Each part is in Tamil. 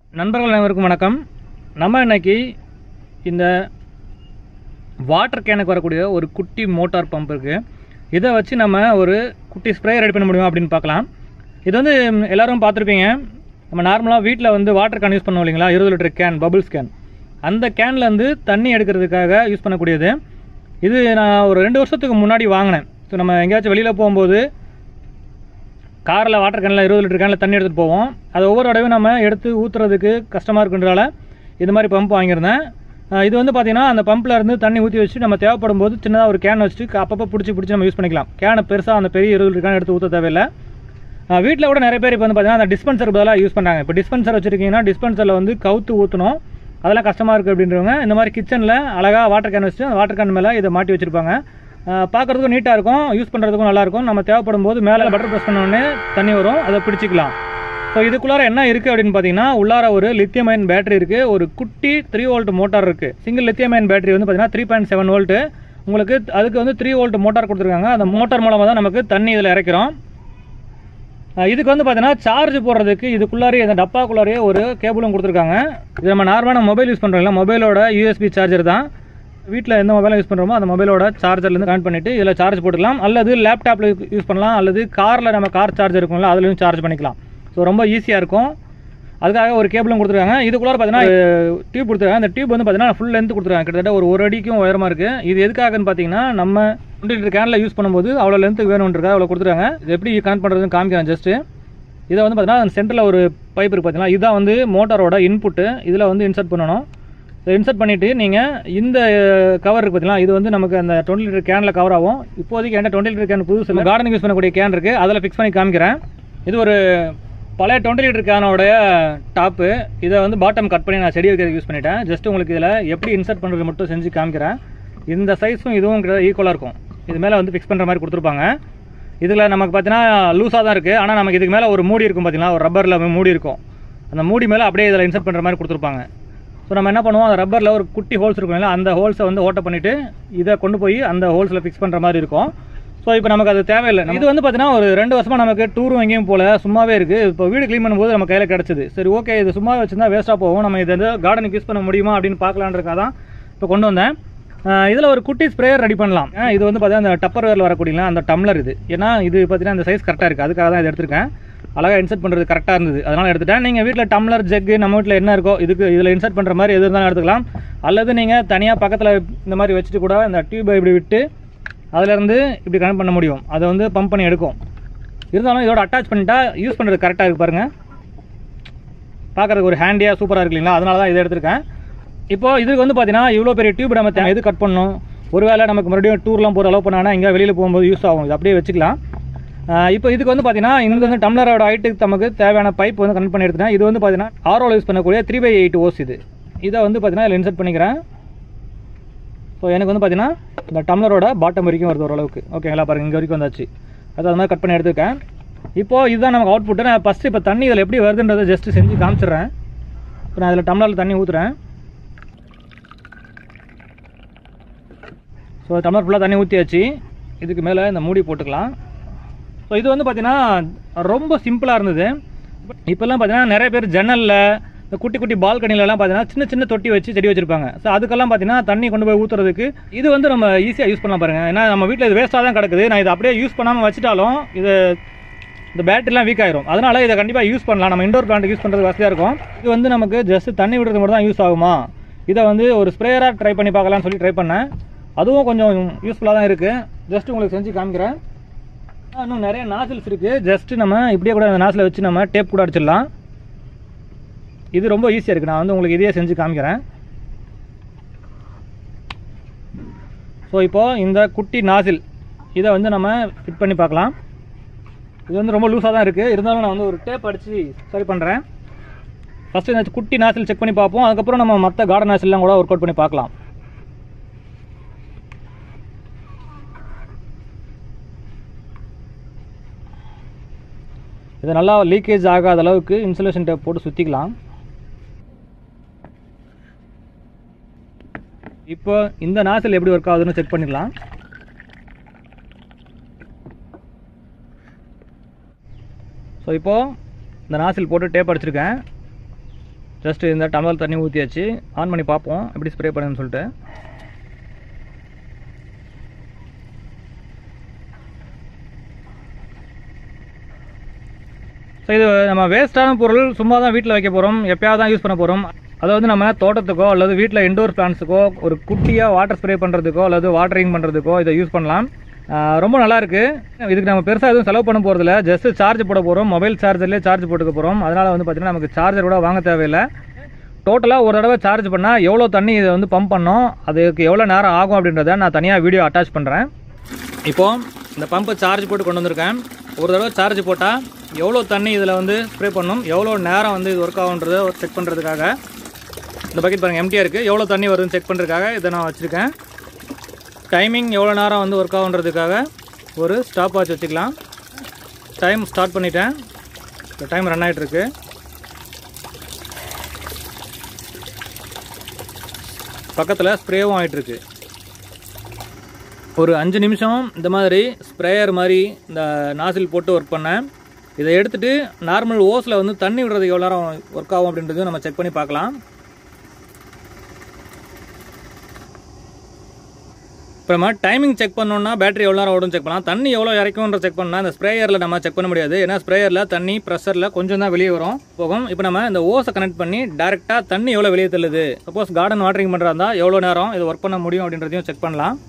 நண்பர்கள் அனைவருக்கும் வணக்கம் நம்ம இன்னைக்கு இந்த வாட்டர் கேனுக்கு வரக்கூடிய ஒரு குட்டி மோட்டார் பம்ப் இருக்குது இதை வச்சு நம்ம ஒரு குட்டி ஸ்ப்ரே ரெடி பண்ண முடியும் அப்படின்னு பார்க்கலாம் இது வந்து ம், எல்லாரும் பார்த்துருப்பீங்க நம்ம நார்மலாக வீட்டில் வந்து வாட்டர் கேன் யூஸ் பண்ணுவோம் இல்லைங்களா இருபது லிட்டர் கேன் பபிள்ஸ் கேன் அந்த கேனில் வந்து தண்ணி எடுக்கிறதுக்காக யூஸ் பண்ணக்கூடியது இது நான் ஒரு ரெண்டு வருஷத்துக்கு முன்னாடி வாங்கினேன் ஸோ நம்ம எங்கேயாச்சும் வெளியில் போகும்போது காரில் வாட்டர் கேனில் இருபது லிட்டர் கேனில் தண்ணி எடுத்துகிட்டு போவோம் அது ஒவ்வொரு தடவையும் நம்ம எடுத்து ஊற்றுறதுக்கு கஷ்டமாக இருக்குன்றதால இது மாதிரி பம்ப் வாங்கியிருந்தேன் அஹ் இது வந்து பார்த்திங்கன்னா அந்த பம்பில் இருந்து தண்ணி ஊற்றி வச்சு நம்ம தேவைப்படும் போது சின்னதாக ஒரு கேன் வச்சுட்டு அப்பப்போ பிடிச்சி பிடிச்சி நம்ம யூஸ் பண்ணிக்கலாம் கேனை பெருசாக அந்த பெரிய இருபது லிட்டர் கேன் எடுத்து ஊற்ற தேவையில்லை வீட்டில் கூட நிறைய பேர் இப்போ வந்து பார்த்தீங்கன்னா அந்த டிஸ்பென்சர் பதிலாக யூஸ் பண்ணுறாங்க இப்போ டிஸ்பென்சர் வச்சுருக்கீங்கன்னா டிஸ்பென்சரில் வந்து கவுத்து ஊற்றணும் அதெல்லாம் கஷ்டமாக இருக்குது அப்படின்றவங்க இந்த மாதிரி கிச்சனில் அழகாக வாட்டர் கேன் வச்சுட்டு அந்த வாட்டர் கேன் மேலே இதை மாட்டி வச்சுருப்பாங்க பார்க்குறதுக்கும் நீட்டாக இருக்கும் யூஸ் பண்ணுறதுக்கும் நல்லாயிருக்கும் நம்ம தேவைப்படும் போது மேலே பட்டர் ப்ரெஸ் பண்ண உடனே தண்ணி வரும் அதை பிடிச்சிக்கலாம் ஸோ இதுக்குள்ளார என்ன இருக்குது அப்படின்னு பார்த்தீங்கன்னா உள்ளார ஒரு லித்தியம் அயன் பேட்டரி இருக்குது ஒரு குட்டி த்ரீ வோல்ட் மோட்டார் இருக்குது சிங்கிள் லித்தியம் அயன் பேட்டரி வந்து பார்த்தீங்கன்னா த்ரீ பாயிண்ட் செவன் வோல்ட்டு உங்களுக்கு அதுக்கு வந்து த்ரீ வோல்ட் மோட்டார் கொடுத்துருக்காங்க அந்த மோட்டார் மூலமாக தான் நமக்கு தண்ணி இதில் இறக்கிறோம் அஹ் இதுக்கு வந்து பார்த்தீங்கன்னா சார்ஜ் போடுறதுக்கு இதுக்குள்ளாரே இந்த டப்பாக்குள்ளாரே ஒரு கேபிளும் கொடுத்துருக்காங்க இது நம்ம நார்மலான மொபைல் யூஸ் பண்ணுறோம்ல மொபைலோட யூஎஸ்பி சார்ஜர் தான் வீட்டில் எந்த மொபைலை யூஸ் பண்ணுறோமோ அந்த மொபைலோட சார்ஜர்லேருந்து கனெக்ட் பண்ணிவிட்டு இதில் சார்ஜ் போட்டுக்கலாம் அல்லது லேப்டாப்பில் யூஸ் பண்ணலாம் அல்லது காரில் நம்ம கார் சார்ஜர் இருக்கும்ல அதுலேயும் சார்ஜ் பண்ணிக்கலாம் ஸோ ரொம்ப ஈஸியாக இருக்கும் அதுக்காக ஒரு கேபிளும் கொடுத்துருக்காங்க இதுக்குள்ளார பார்த்தீங்கன்னா டியூப் கொடுத்துருக்காங்க அந்த டியூப் வந்து பார்த்தீங்கன்னா ஃபுல் லென்த் கொடுத்துருக்காங்க கிட்டத்தட்ட ஒரு ஒரு அடிக்கும் உயரமாக இருக்குது இது எதுக்காகன்னு பார்த்தீங்கன்னா நம்ம டுவெண்ட்டி லிட்டர் கேனில் யூஸ் பண்ணும்போது அவ்வளோ லென்த்துக்கு வேணுன்றதுக்காக அவ்வளோ கொடுத்துருக்காங்க இது எப்படி கனெக்ட் பண்ணுறதுன்னு காமிக்கிறேன் ஜஸ்ட்டு இதை வந்து பார்த்தீங்கன்னா சென்டரில் ஒரு பைப் இருக்குது பார்த்தீங்கன்னா இதுதான் வந்து மோட்டாரோட இன்புட்டு இதில் வந்து இன்சர்ட் பண்ணணும் இதை இன்சர்ட் பண்ணிவிட்டு நீங்கள் இந்த கவர் இருக்குது பார்த்தீங்களா இது வந்து நமக்கு அந்த டுவெண்ட்டி லிட்டர் கேனில் கவர் ஆகும் இப்போதைக்கு என்கிட்ட டுவெண்ட்டி லிட்டர் கேன் புதுசு கார்டனிங் யூஸ் பண்ணக்கூடிய கேன் இருக்குது அதில் ஃபிக்ஸ் பண்ணி காமிக்கிறேன் இது ஒரு பழைய டுவெண்ட்டி லிட்டர் கேனோடைய டாப்பு இதை வந்து பாட்டம் கட் பண்ணி நான் செடி வைக்கிறதுக்கு யூஸ் பண்ணிட்டேன் ஜஸ்ட் உங்களுக்கு இதில் எப்படி இன்சர்ட் பண்ணுறது மட்டும் செஞ்சு காமிக்கிறேன் இந்த சைஸும் இதுவும் ஈக்குவலாக இருக்கும் இது மேலே வந்து ஃபிக்ஸ் பண்ணுற மாதிரி கொடுத்துருப்பாங்க இதில் நமக்கு பார்த்தீங்கன்னா லூஸாக தான் இருக்குது ஆனால் நமக்கு இதுக்கு மேலே ஒரு மூடி இருக்கும் பார்த்தீங்களா ஒரு ரப்பரில் மூடி இருக்கும் அந்த மூடி மேலே அப்படியே இதில் இன்சர்ட் பண்ணுற மாதிரி கொடுத்துருப்பாங்க ஸோ நம்ம என்ன பண்ணுவோம் அந்த ரப்பரில் ஒரு குட்டி ஹோல்ஸ் இருக்கும் இல்லையா அந்த ஹோல்ஸை வந்து ஓட்ட பண்ணிவிட்டு இதை கொண்டு போய் அந்த ஹோல்ஸில் ஃபிக்ஸ் பண்ணுற மாதிரி இருக்கும் ஸோ இப்போ நமக்கு அது தேவையில்லை இது வந்து பார்த்தீங்கன்னா ஒரு ரெண்டு வருஷமாக நமக்கு டூரும் எங்கேயும் போல சும்மாவே இருக்குது இப்போ வீடு க்ளீன் பண்ணும்போது நம்ம கையில் கிடச்சிது சரி ஓகே இது சும்மா வச்சுருந்தா வேஸ்ட்டாக போகும் நம்ம இதை வந்து கார்டனுக்கு யூஸ் பண்ண முடியுமா அப்படின்னு பார்க்கலான்றக்காக தான் இப்போ கொண்டு வந்தேன் இதில் ஒரு குட்டி ஸ்ப்ரேயர் ரெடி பண்ணலாம் அஹ் இது வந்து பார்த்தீங்கன்னா அந்த டப்பர் வேரில் வரக்கூடிய அந்த டம்ளர் இது ஏன்னா இது பார்த்தீங்கன்னா அந்த சைஸ் கரெக்டாக இருக்குது அதுக்காக தான் இதை எடுத்திருக்கேன் அழகாக இன்சர்ட் பண்ணுறது கரெக்டாக இருந்தது அதனால் எடுத்துட்டேன் நீங்கள் வீட்டில் டம்ளர் ஜக்கு நம்ம வீட்டில் என்ன இருக்கோ இதுக்கு இதில் இன்சர்ட் பண்ணுற மாதிரி எது இருந்தாலும் எடுத்துக்கலாம் அல்லது நீங்கள் தனியாக பக்கத்தில் இந்த மாதிரி வச்சுட்டு கூட இந்த டியூபை இப்படி விட்டு அதிலேருந்து இப்படி கனெக்ட் பண்ண முடியும் அதை வந்து பம்ப் பண்ணி எடுக்கும் இருந்தாலும் இதோட அட்டாச் பண்ணிட்டா யூஸ் பண்ணுறது கரெக்டாக இருக்கு பாருங்கள் பார்க்குறதுக்கு ஒரு ஹேண்டியாக சூப்பராக இருக்கு இல்லைங்களா அதனால தான் இதை எடுத்திருக்கேன் இப்போ இதுக்கு வந்து பார்த்தீங்கன்னா இவ்வளோ பெரிய டியூப் நம்ம தே- எது கட் பண்ணணும் ஒருவேளை நமக்கு மறுபடியும் டூர்லாம் போகிற அளவு பண்ணாங்கன்னா எங்கே வெளியில் போகும்போது யூஸ் ஆகும் இது அப்படியே வச்சுக்கலாம் ஆஹ் இப்போ இதுக்கு வந்து பார்த்தீங்கன்னா இங்கே வந்து டம்ளரோட ஹைட்டுக்கு நமக்கு தேவையான பைப் வந்து கனெக்ட் பண்ணி எடுத்துட்டேன் இது வந்து பார்த்தீங்கன்னா ஆரோவில் யூஸ் பண்ணக்கூடிய த்ரீ பை எயிட் ஓஸ் இது இதை வந்து பார்த்தீங்கன்னா இதில் இன்சர்ட் பண்ணிக்கிறேன் ஸோ எனக்கு வந்து பார்த்தீங்கன்னா இந்த டம்ளரோட பாட்டம் வரைக்கும் வருது ஓரளவுக்கு ஓகேங்களா பாருங்க இங்கே வரைக்கும் வந்தாச்சு அது அது மாதிரி கட் பண்ணி எடுத்துருக்கேன் இப்போ இதுதான் நமக்கு அவுட்புட்டு நான் ஃபஸ்ட்டு இப்போ தண்ணி இதில் எப்படி வருதுன்றதை ஜஸ்ட் செஞ்சு காமிச்சிடுறேன் இப்போ நான் இதில் டம்ளரில் தண்ணி ஊற்றுறேன் ஸோ டம்ளர் ஃபுல்லாக தண்ணி ஊற்றியாச்சு இதுக்கு மேலே இந்த மூடி போட்டுக்கலாம் ஸோ இது வந்து பார்த்தீங்கன்னா ரொம்ப சிம்பிளாக இருந்தது இப்போல்லாம் பார்த்தீங்கன்னா நிறைய பேர் ஜன்னலில் இந்த குட்டி குட்டி பால்கனிலலாம் பார்த்தீங்கன்னா சின்ன சின்ன தொட்டி வச்சு செடி வச்சிருப்பாங்க ஸோ அதுக்கெல்லாம் பார்த்தீங்கன்னா தண்ணி கொண்டு போய் ஊற்றுறதுக்கு இது வந்து நம்ம ஈஸியாக யூஸ் பண்ணலாம் பாருங்க ஏன்னா நம்ம வீட்டில் இது வேஸ்ட்டாக தான் கிடக்குது நான் இதை அப்படியே யூஸ் பண்ணாமல் வச்சுட்டாலும் இது இந்த பேட்டரிலாம் வீக் ஆயிரும் அதனால இதை கண்டிப்பாக யூஸ் பண்ணலாம் நம்ம இண்டோர் பிளான்ட் யூஸ் பண்ணுறது வசதியாக இருக்கும் இது வந்து நமக்கு ஜஸ்ட் தண்ணி விடுறது மட்டும் தான் யூஸ் ஆகுமா இதை வந்து ஒரு ஸ்ப்ரேயராக ட்ரை பண்ணி பார்க்கலாம்னு சொல்லி ட்ரை பண்ணேன் அதுவும் கொஞ்சம் யூஸ்ஃபுல்லாக தான் இருக்குது ஜஸ்ட் உங்களுக்கு செஞ்சு காமிக்கிறேன் ஆ, இன்னும் நிறைய நாசில்ஸ் இருக்குது ஜஸ்ட் நம்ம இப்படியே கூட அந்த நாசில் வச்சு நம்ம டேப் கூட அடிச்சிடலாம் இது ரொம்ப ஈஸியாக இருக்குது நான் வந்து உங்களுக்கு இதையே செஞ்சு காமிக்கிறேன் ஸோ இப்போது இந்த குட்டி நாசில் இதை வந்து நம்ம ஃபிட் பண்ணி பார்க்கலாம் இது வந்து ரொம்ப லூஸாக தான் இருக்குது இருந்தாலும் நான் வந்து ஒரு டேப் அடித்து சரி பண்ணுறேன் ஃபஸ்ட்டு இந்த குட்டி நாசில் செக் பண்ணி பார்ப்போம் அதுக்கப்புறம் நம்ம மற்ற கார்டன் நாசில்லாம் கூட ஒர்க் அவுட் பண்ணி பார்க்கலாம் இதை நல்லா லீக்கேஜ் ஆகாத அளவுக்கு இன்சுலேஷன் டேப் போட்டு சுற்றிக்கலாம் இப்போ இந்த நாசில் எப்படி ஒர்க் ஆகுதுன்னு செக் பண்ணிடலாம் ஸோ இப்போது இந்த நாசில் போட்டு டேப் அடிச்சிருக்கேன் ஜஸ்ட் இந்த டம்ளர் தண்ணி ஊற்றியாச்சு ஆன் பண்ணி பார்ப்போம் எப்படி ஸ்ப்ரே பண்ணுன்னு சொல்லிட்டு ஸோ இது நம்ம வேஸ்ட்டான பொருள் சும்மா தான் வீட்டில் வைக்க போகிறோம் எப்பயாவது தான் யூஸ் பண்ண போகிறோம் அதை வந்து நம்ம தோட்டத்துக்கோ அல்லது வீட்டில் இண்டோர் பிளான்ஸுக்கோ ஒரு குட்டியாக வாட்டர் ஸ்ப்ரே பண்ணுறதுக்கோ அல்லது வாட்டரிங் பண்ணுறதுக்கோ இதை யூஸ் பண்ணலாம் ஆஹ் ரொம்ப நல்லா இருக்கு இதுக்கு நம்ம பெருசாக எதுவும் செலவு பண்ண போகிறதில்ல ஜஸ்ட் சார்ஜ் போட போகிறோம் மொபைல் சார்ஜர்லேயே சார்ஜ் போட்டுக்க போகிறோம் அதனால் வந்து பார்த்திங்கன்னா நமக்கு சார்ஜர் கூட வாங்க தேவையில்லை டோட்டலாக ஒரு தடவை சார்ஜ் பண்ணால் எவ்வளோ தண்ணி இதை வந்து பம்ப் பண்ணோம் அதுக்கு எவ்வளோ நேரம் ஆகும் அப்படின்றத நான் தனியாக வீடியோ அட்டாச் பண்ணுறேன் இப்போ இந்த பம்பை சார்ஜ் போட்டு கொண்டு வந்திருக்கேன் ஒரு தடவை சார்ஜ் போட்டால் எவ்வளோ தண்ணி இதில் வந்து ஸ்ப்ரே பண்ணணும் எவ்வளோ நேரம் வந்து இது ஒர்க் ஆகுன்றதை செக் பண்ணுறதுக்காக இந்த பக்கெட் பாருங்கள் எம்டியாக இருக்குது எவ்வளோ தண்ணி வருதுன்னு செக் பண்ணுறதுக்காக இதை நான் வச்சுருக்கேன் டைமிங் எவ்வளோ நேரம் வந்து ஒர்க் ஆகுன்றதுக்காக ஒரு ஸ்டாப் வாட்ச் வச்சுக்கலாம் டைம் ஸ்டார்ட் பண்ணிட்டேன் இந்த டைம் ரன் ஆகிட்டுருக்கு பக்கத்தில் ஸ்ப்ரேவும் ஆகிட்டுருக்கு ஒரு அஞ்சு நிமிஷம் இந்த மாதிரி ஸ்ப்ரேயர் மாதிரி இந்த நாசில் போட்டு ஒர்க் பண்ணேன் இதை எடுத்துகிட்டு நார்மல் ஓஸில் வந்து தண்ணி விடுறதுக்கு எவ்வளோ நேரம் ஒர்க் ஆகும் அப்படின்றதையும் நம்ம செக் பண்ணி பார்க்கலாம் இப்போ நம்ம டைமிங் செக் பண்ணோம்னா பேட்டரி எவ்வளோ நேரம் ஓடும் செக் பண்ணலாம் தண்ணி எவ்வளோ இறக்கும்ன்ற செக் பண்ணால் இந்த ஸ்ப்ரேயரில் நம்ம செக் பண்ண முடியாது ஏன்னா ஸ்ப்ரேயரில் தண்ணி ப்ரெஷரில் கொஞ்சம் தான் வெளியே வரும் போகும் இப்போ நம்ம இந்த ஓஸை கனெக்ட் பண்ணி டேரெக்டாக தண்ணி எவ்வளோ வெளியே தள்ளுது சப்போஸ் கார்டன் வாட்டரிங் பண்ணுறதா இருந்தால் எவ்வளோ நேரம் இது ஒர்க் பண்ண முடியும் அப்படின்றதையும் செக் பண்ணலாம்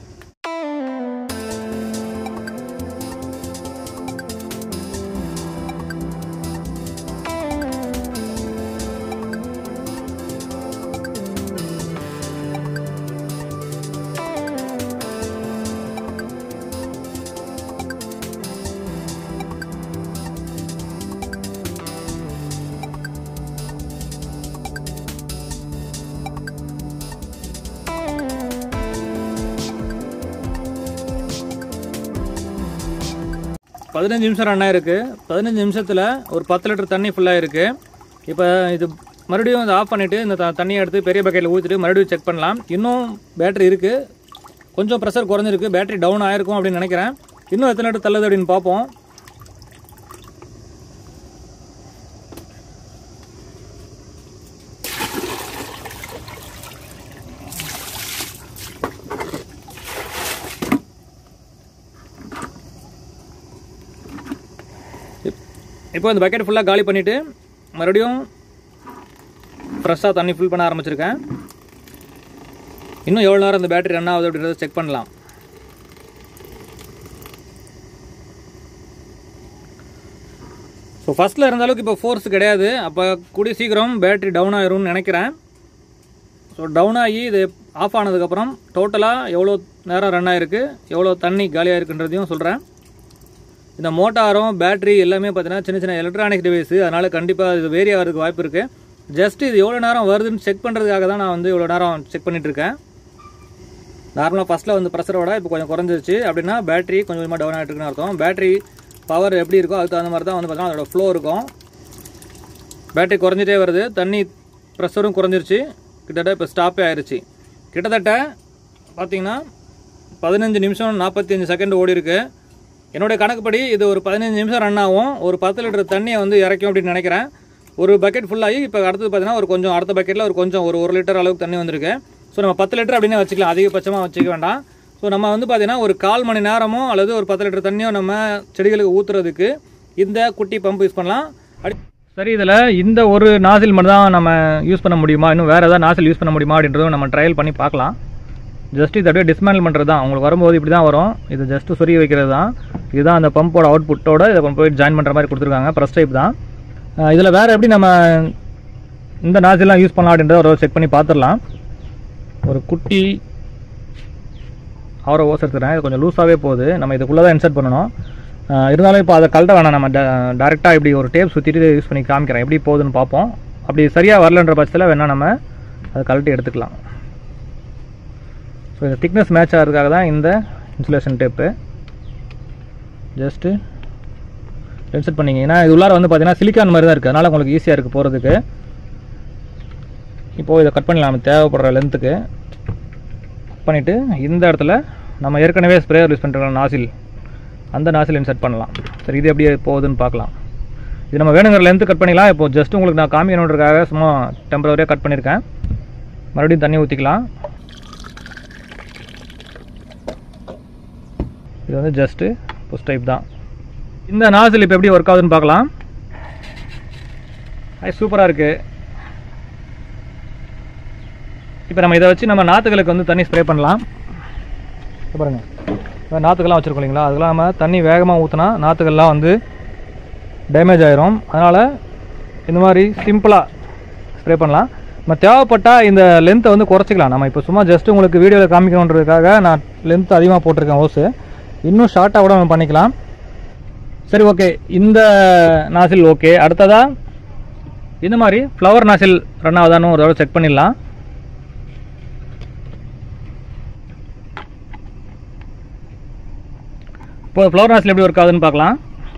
பதினஞ்சு நிமிஷம் ரன் ஆயிருக்கு பதினஞ்சு நிமிஷத்தில் ஒரு பத்து லிட்டர் தண்ணி ஃபுல்லாக இருக்குது இப்போ இது மறுபடியும் இதை ஆஃப் பண்ணிவிட்டு இந்த த- தண்ணியை எடுத்து பெரிய பக்கெட்டில் ஊற்றிட்டு மறுபடியும் செக் பண்ணலாம் இன்னும் பேட்டரி இருக்குது கொஞ்சம் ப்ரெஷர் குறைஞ்சிருக்கு பேட்டரி டவுன் ஆயிருக்கும் அப்படின்னு நினைக்கிறேன் இன்னும் எத்தனை லிட்டர் தள்ளுது அப்படின்னு பார்ப்போம் இப்போ இந்த பக்கெட் ஃபுல்லாக காலி பண்ணிவிட்டு மறுபடியும் ஃப்ரெஷ்ஷாக தண்ணி ஃபில் பண்ண ஆரம்பிச்சிருக்கேன் இன்னும் எவ்வளோ நேரம் இந்த பேட்டரி ரன் ஆகுது அப்படின்றத செக் பண்ணலாம் ஸோ ஃபஸ்ட்டில் இருந்த அளவுக்கு இப்போ ஃபோர்ஸ் கிடையாது அப்போ கூடிய சீக்கிரம் பேட்டரி டவுன் ஆயிரும்னு நினைக்கிறேன் ஸோ டவுன் ஆகி இது ஆஃப் ஆனதுக்கப்புறம் டோட்டலாக எவ்வளோ நேரம் ரன் ஆயிருக்கு எவ்வளோ தண்ணி காலியாக இருக்குன்றதையும் சொல்கிறேன் இந்த மோட்டாரும் பேட்டரி எல்லாமே பார்த்தீங்கன்னா சின்ன சின்ன எலக்ட்ரானிக் டிவைஸு அதனால் கண்டிப்பாக இது வேரி ஆகிறதுக்கு வாய்ப்பு இருக்குது ஜஸ்ட் இது எவ்வளோ நேரம் வருதுன்னு செக் பண்ணுறதுக்காக தான் நான் வந்து இவ்வளோ நேரம் செக் பண்ணிட்டு இருக்கேன் நார்மலாக ஃபஸ்ட்டில் வந்து ப்ரெஷரோட இப்போ கொஞ்சம் குறைஞ்சிருச்சு அப்படின்னா பேட்டரி கொஞ்சம் கொஞ்சமாக டவுன் ஆகிட்டு இருக்குன்னு அர்த்தம் பேட்டரி பவர் எப்படி இருக்கோ அதுக்கு தகுந்த மாதிரி தான் வந்து பார்த்தீங்கன்னா அதோட ஃப்ளோ இருக்கும் பேட்டரி குறைஞ்சிட்டே வருது தண்ணி ப்ரெஷரும் குறைஞ்சிருச்சு கிட்டத்தட்ட இப்போ ஸ்டாப்பே ஆயிருச்சு கிட்டத்தட்ட பார்த்தீங்கன்னா பதினஞ்சு நிமிஷம் நாற்பத்தஞ்சு செகண்ட் ஓடி இருக்கு என்னுடைய கணக்குப்படி இது ஒரு பதினஞ்சு நிமிஷம் ரன் ஆகும் ஒரு பத்து லிட்டர் தண்ணியை வந்து இறக்கும் அப்படின்னு நினைக்கிறேன் ஒரு பக்கெட் ஃபுல்லாகி இப்போ அடுத்தது பார்த்தீங்கன்னா ஒரு கொஞ்சம் அடுத்த பக்கெட்டில் ஒரு கொஞ்சம் ஒரு ஒரு லிட்டர் அளவுக்கு தண்ணி வந்திருக்கு ஸோ நம்ம பத்து லிட்டர் அப்படின்னு வச்சுக்கலாம் அதிகபட்சமாக வச்சுக்க வேண்டாம் ஸோ நம்ம வந்து பார்த்தீங்கன்னா ஒரு கால் மணி நேரமோ அல்லது ஒரு பத்து லிட்டர் தண்ணியோ நம்ம செடிகளுக்கு ஊற்றுறதுக்கு இந்த குட்டி பம்ப் யூஸ் பண்ணலாம் அடி சரி இதில் இந்த ஒரு நாசில் மட்டும் தான் நம்ம யூஸ் பண்ண முடியுமா இன்னும் வேறு ஏதாவது நாசில் யூஸ் பண்ண முடியுமா அப்படின்றதும் நம்ம ட்ரையல் பண்ணி பார்க்கலாம் ஜஸ்ட் இது அப்படியே டிஸ்மேண்டில் பண்ணுறது தான் உங்களுக்கு வரும்போது இப்படி தான் வரும் இது ஜஸ்ட் சொருகி வைக்கிறது தான் இதுதான் அந்த பம்போட அவுட்புட்டோட இதை கொண்டு போய் ஜாயின் பண்ணுற மாதிரி கொடுத்துருக்காங்க ப்ரெஸ் டைப் தான் இதில் வேறு எப்படி நம்ம இந்த நாசிலாம் யூஸ் பண்ணலாம் அப்படின்றத ஒரு செக் பண்ணி பார்த்துடலாம் ஒரு குட்டி அவரை ஓஸ் எடுத்துக்கிறேன் இது கொஞ்சம் லூஸாகவே போகுது நம்ம இதுக்குள்ளே தான் இன்சர்ட் பண்ணணும் அஹ் இருந்தாலும் இப்போ அதை கழட்ட வேணாம் நம்ம டேரெக்டாக இப்படி ஒரு டேப் சுற்றிட்டு யூஸ் பண்ணி காமிக்கிறேன் எப்படி போகுதுன்னு பார்ப்போம் அப்படி சரியாக வரலன்ற பட்சத்தில் வேணால் நம்ம அதை கழட்டி எடுத்துக்கலாம் ஸோ இந்த திக்னஸ் மேட்ச் ஆகிறதுக்காக தான் இந்த இன்சுலேஷன் டேப்பு ஜஸ்ட்டு இன்சர்ட் பண்ணிங்க ஏன்னா இது உள்ளார வந்து பார்த்தீங்கன்னா சிலிக்கான் மாதிரி தான் இருக்குது அதனால் உங்களுக்கு ஈஸியாக இருக்குது போகிறதுக்கு இப்போது இதை கட் பண்ணலாம் நம்ம தேவைப்படுற லென்த்துக்கு கட் பண்ணிவிட்டு இந்த இடத்துல நம்ம ஏற்கனவே ஸ்ப்ரேயர் யூஸ் பண்ணிருக்கோம் நாசில் அந்த நாசில் இன்சர்ட் பண்ணலாம் சரி இது எப்படி போகுதுன்னு பார்க்கலாம் இது நம்ம வேணுங்கிற லென்த்து கட் பண்ணிக்கலாம் இப்போ ஜஸ்ட் உங்களுக்கு நான் காமிக்கணுன்றதுக்காக சும்மா டெம்பரவரியாக கட் பண்ணியிருக்கேன் மறுபடியும் தண்ணி ஊற்றிக்கலாம் இது வந்து ஜஸ்ட்டு புஷ் டைப் தான் இந்த நாசில் இப்போ எப்படி ஒர்க் ஆகுதுன்னு பார்க்கலாம் அது சூப்பராக இருக்குது இப்போ நம்ம இதை வச்சு நம்ம நாற்றுகளுக்கு வந்து தண்ணி ஸ்ப்ரே பண்ணலாம் இப்ப பாருங்க இப்போ நாற்றுக்கெல்லாம் வச்சுருக்கோம் இல்லைங்களா அதெல்லாம் நம்ம தண்ணி வேகமாக ஊற்றினா நாற்றுகள்லாம் வந்து டேமேஜ் ஆயிரும் அதனால் இந்த மாதிரி சிம்பிளாக ஸ்ப்ரே பண்ணலாம் நம்ம தேவைப்பட்டால் இந்த லென்த்தை வந்து குறைச்சிக்கலாம் நம்ம இப்போ சும்மா ஜஸ்ட் உங்களுக்கு வீடியோவில் காமிக்கணுன்றதுக்காக நான் லென்த் அதிகமாக போட்டிருக்கேன் ஓஸு இன்னும் ஷார்ட்டாக கூட நம்ம பண்ணிக்கலாம் சரி ஓகே இந்த நாசில் ஓகே அடுத்ததாக இந்த மாதிரி ஃப்ளவர் நாசில் ரன் ஆகுதான்னு ஒரு தடவை செக் பண்ணிடலாம் இப்போ ஃப்ளவர் நாசில் எப்படி ஒர்க் ஆகுதுன்னு பார்க்கலாம்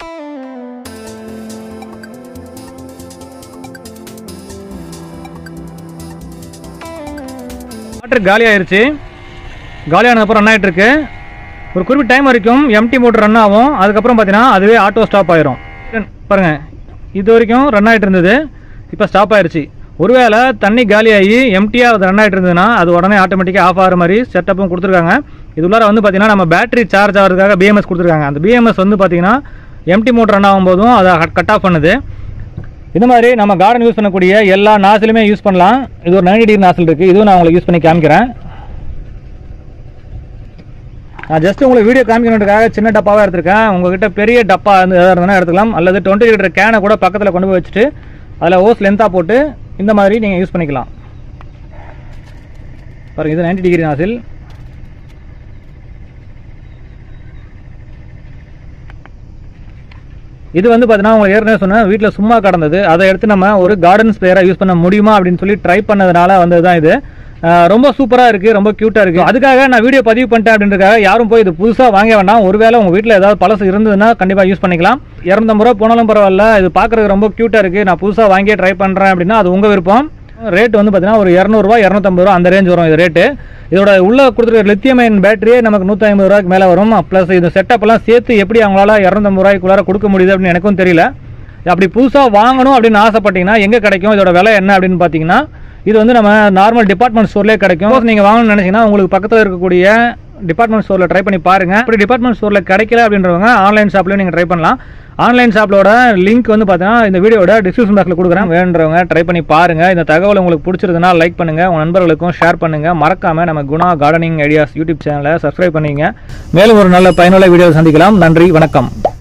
வாட்டர் காலி ஆயிருச்சு காலியானதுக்கப்புறம் ரன் ஆகிட்டு இருக்கு ஒரு குறிப்பிட்ட டைம் வரைக்கும் எம்டி மோட்டர் ரன் ஆகும் அதுக்கப்புறம் பார்த்தீங்கன்னா அதுவே ஆட்டோ ஸ்டாப் ஆயிரும் பாருங்க இது வரைக்கும் ரன் ஆகிட்டு இருந்தது இப்போ ஸ்டாப் ஆயிருச்சு ஒருவேளை தண்ணி காலியாகி எம்டியாக ரன் ஆகிட்டு இருந்ததுன்னா அது உடனே ஆட்டோமேட்டிக்காக ஆஃப் ஆகிற மாதிரி செட்டப்பும் கொடுத்துருக்காங்க இது உள்ளார வந்து பார்த்தீங்கன்னா நம்ம பேட்டரி சார்ஜ் ஆகிறதுக்காக பிஎம்எஸ் கொடுத்துருக்காங்க அந்த பிஎம்எஸ் வந்து பார்த்தீங்கன்னா எம்டி மோட்டர் ரன் ஆகும்போதும் அதை கட் ஆஃப் பண்ணுது இந்த மாதிரி நம்ம கார்டன் யூஸ் பண்ணக்கூடிய எல்லா நாசிலுமே யூஸ் பண்ணலாம் இது ஒரு 90 டிகிரி நாசில் இருக்குது இதுவும் நான் உங்களுக்கு யூஸ் பண்ணி காமிக்கிறேன் நான் ஜஸ்ட் உங்களுக்கு வீடியோ காமிக்கணுன்றதுக்காக சின்ன டப்பாவாக எடுத்திருக்கேன் உங்ககிட்ட பெரிய டப்பா வந்து எதாவது இருந்ததுன்னா எடுத்துக்கலாம் அல்லது டுவெண்ட்டி லிட்டர் கேனை கூட பக்கத்தில் கொண்டு போய் வச்சுட்டு அதில் ஓஸ் லென்த்தாக போட்டு இந்த மாதிரி நீங்கள் யூஸ் பண்ணிக்கலாம் பாருங்க இது 90 டிகிரி நாசில் இது வந்து பார்த்தீங்கன்னா உங்களுக்கு ஏற்கனவே சொன்னேன் வீட்டில் சும்மா கடந்தது அதை எடுத்து நம்ம ஒரு கார்டன் ஸ்ப்ரேயராக யூஸ் பண்ண முடியுமா அப்படின்னு சொல்லி ட்ரை பண்ணதுனால வந்தது தான் இது அஹ் ரொம்ப சூப்பராக இருக்குது ரொம்ப க்யூட்டாக இருக்குது அதுக்காக நான் வீடியோ பதிவு பண்ணிட்டேன் அப்படின்றதுக்காக யாரும் போய் இது புதுசாக வாங்க வேண்டாம் ஒருவேளை உங்கள் வீட்டில் ஏதாவது பழசு இருந்ததுன்னா கண்டிப்பாக யூஸ் பண்ணிக்கலாம் இரநூத்தம்பது ரூபா போனாலும் பரவாயில்ல இது பார்க்குறதுக்கு ரொம்ப க்யூட்டாக இருக்குது நான் புதுசாக வாங்கியே ட்ரை பண்ணுறேன் அப்படின்னா அது உங்கள் விருப்பம் ரேட் வந்து பார்த்தீங்கன்னா ஒரு இரநூறுவா இரநூத்தம்பது ரூபா அந்த ரேஞ்ச் வரும் இது ரேட்டு இதோட உள்ள கொடுத்துருக்க லித்தியம் அயன் பேட்டரியே நமக்கு நூற்றி ஐம்பது ரூபாய்க்கு மேலே வரும் ப்ளஸ் இந்த செட்டப் எல்லாம் சேர்த்து எப்படி அவங்களால இரநூத்தம்பது ரூபாய்க்குள்ளார கொடுக்க முடியுது அப்படின்னு எனக்கும் தெரியல அப்படி புதுசாக வாங்கணும் அப்படின்னு ஆசைப்பட்டீங்கன்னா எங்கே கிடைக்கும் இதோட விலை என்ன அப்படின்னு பார்த்தீங்கன்னா இது வந்து நம்ம நார்மல் டிபார்ட்மெண்ட் ஸ்டோர்லேயே கிடைக்கும் நீங்கள் வாங்கணும்னு நினச்சிங்கன்னா உங்களுக்கு பக்கத்தில் இருக்கக்கூடிய டிபார்ட்மெண்ட் ஸ்டோரில் ட்ரை பண்ணி பாருங்கள் அப்படி டிபார்ட்மெண்ட் ஸ்டோரில் கிடைக்கல அப்படின்றவங்க ஆன்லைன் ஷாப்லேயும் நீங்கள் ட்ரை பண்ணலாம் ஆன்லைன் ஷாப்லோட லிங்க் வந்து பார்த்தீங்கன்னா இந்த வீடியோட டிஸ்கிரிப்ஷன் பாக்ஸில் கொடுக்குறேன் வேணுன்றவங்க ட்ரை பண்ணி பாருங்கள் இந்த தகவல் உங்களுக்கு பிடிச்சிருந்ததுன்னா லைக் பண்ணுங்கள் உங்கள் நண்பர்களுக்கும் ஷேர் பண்ணுங்கள் மறக்காமல் நம்ம குணா கார்டனிங் ஐடியாஸ் யூடியூப் சேனலை சப்ஸ்கிரைப் பண்ணிங்க மேலும் ஒரு நல்ல பயனுள்ள வீடியோ சந்திக்கலாம் நன்றி வணக்கம்